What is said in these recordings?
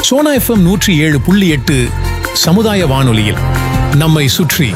Sona FM நூற்றி ஏழு புள்ளி எட்டு சமுதாய வானொலியில் நம்மை சுற்றி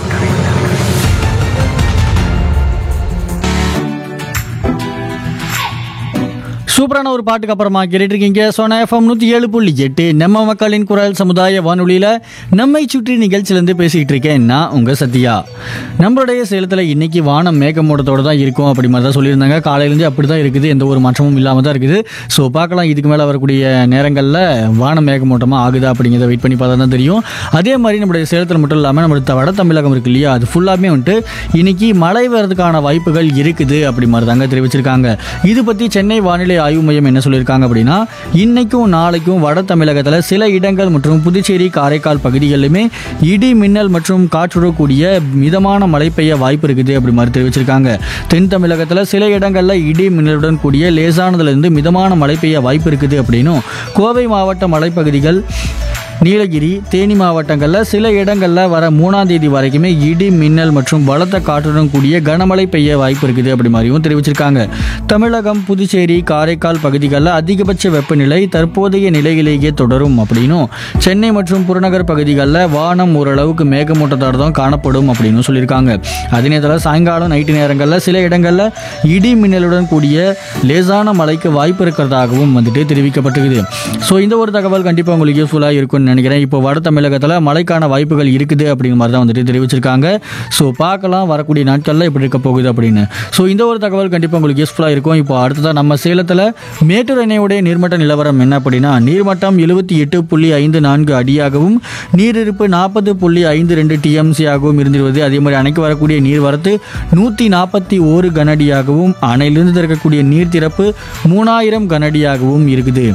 சூப்பரான ஒரு பாட்டுக்கு அப்புறமா கேட்டுட்டு இருக்கீங்க சோனா எஃப்எம் நூற்றி ஏழு புள்ளி எட்டு நம்ம மக்களின் குரல் சமுதாய வானொலியில் நம்மை சுற்றி நிகழ்ச்சியிலேருந்து பேசிக்கிட்டு இருக்கேன் நான் உங்கள் சத்யா நம்மளுடைய சேலத்தில் இன்னைக்கு வானம் மேகமூட்டத்தோடு தான் இருக்கும் அப்படி மாதிரி தான் சொல்லியிருந்தாங்க காலையிலேருந்து அப்படி தான் இருக்குது எந்த ஒரு மாற்றமும் இல்லாமல் தான் இருக்குது ஸோ பார்க்கலாம் இதுக்கு மேலே வரக்கூடிய நேரங்களில் வானம் மேகமூட்டமாக ஆகுதா அப்படிங்கிறத வெயிட் பண்ணி பார்த்தா தான் தெரியும் அதே மாதிரி நம்மளுடைய சேலத்தில் மட்டும் இல்லாமல் நம்மளுடைய வட தமிழகம் இருக்கு இல்லையா அது ஃபுல்லாமே வந்துட்டு இன்னைக்கு மழை வர்றதுக்கான வாய்ப்புகள் இருக்குது அப்படி மாதிரி தாங்க தெரிவிச்சிருக்காங்க இது பற்றி சென்னை வானிலை ஆய்வு மையம் என்ன சொல்லியிருக்காங்க அப்படின்னா இன்னைக்கும் நாளைக்கும் வட தமிழகத்தில் சில இடங்கள் மற்றும் புதுச்சேரி காரைக்கால் பகுதிகளிலுமே இடி மின்னல் மற்றும் காற்றுடன் கூடிய மிதமான மழை பெய்ய வாய்ப்பு இருக்குது அப்படி மாதிரி தெரிவிச்சிருக்காங்க தென் தமிழகத்தில் சில இடங்களில் இடி மின்னலுடன் கூடிய லேசானதுலேருந்து மிதமான மழை பெய்ய வாய்ப்பு இருக்குது அப்படின்னும் கோவை மாவட்ட மலைப்பகுதிகள் நீலகிரி தேனி மாவட்டங்களில் சில இடங்களில் வர மூணாம் தேதி வரைக்குமே இடி மின்னல் மற்றும் பலத்த காற்றுடன் கூடிய கனமழை பெய்ய வாய்ப்பு இருக்குது அப்படி மாதிரியும் தெரிவிச்சிருக்காங்க தமிழகம் புதுச்சேரி காரைக்கால் பகுதிகளில் அதிகபட்ச வெப்பநிலை தற்போதைய நிலையிலேயே தொடரும் அப்படின்னும் சென்னை மற்றும் புறநகர் பகுதிகளில் வானம் ஓரளவுக்கு மேகமூட்டத்தோடு தான் காணப்படும் அப்படின்னு சொல்லியிருக்காங்க அதே நேரத்தில் சாயங்காலம் நைட்டு நேரங்களில் சில இடங்களில் இடி மின்னலுடன் கூடிய லேசான மழைக்கு வாய்ப்பு இருக்கிறதாகவும் வந்துட்டு தெரிவிக்கப்பட்டிருக்குது ஸோ இந்த ஒரு தகவல் கண்டிப்பாக உங்களுக்கு யூஸ்ஃபுல்லாக இருக்கும்னு நினைக்கிறேன் இப்போ வட தமிழகத்தில் மழைக்கான வாய்ப்புகள் இருக்குது அப்படிங்கிற மாதிரி தான் வந்துட்டு தெரிவிச்சிருக்காங்க ஸோ பார்க்கலாம் வரக்கூடிய நாட்களில் எப்படி இருக்க போகுது அப்படின்னு ஸோ இந்த ஒரு தகவல் கண்டிப்பாக உங்களுக்கு யூஸ்ஃபுல்லாக இருக்கும் இப்போ அடுத்ததாக நம்ம சேலத்தில் மேட்டூர் அணையுடைய நீர்மட்ட நிலவரம் என்ன அப்படின்னா நீர்மட்டம் எழுபத்தி எட்டு புள்ளி ஐந்து நான்கு அடியாகவும் நீரிருப்பு நாற்பது புள்ளி ஐந்து ரெண்டு டிஎம்சி ஆகவும் இருந்திருவது அதே மாதிரி அணைக்கு வரக்கூடிய நீர்வரத்து நூற்றி நாற்பத்தி ஓரு கனஅடியாகவும் அணையிலிருந்து திறக்கக்கூடிய நீர் திறப்பு மூணாயிரம் கனஅடியாகவும் இருக்குது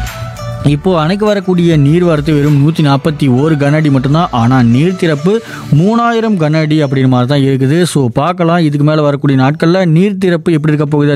இப்போ அணைக்கு வரக்கூடிய நீர்வரத்து வெறும் நூற்றி நாற்பத்தி ஓரு கன அடி மட்டும்தான் ஆனால் நீர் திறப்பு மூணாயிரம் கன அடி அப்படின்ற மாதிரி தான் இருக்குது ஸோ பார்க்கலாம் இதுக்கு மேலே வரக்கூடிய நாட்களில் நீர் திறப்பு எப்படி இருக்க போகுது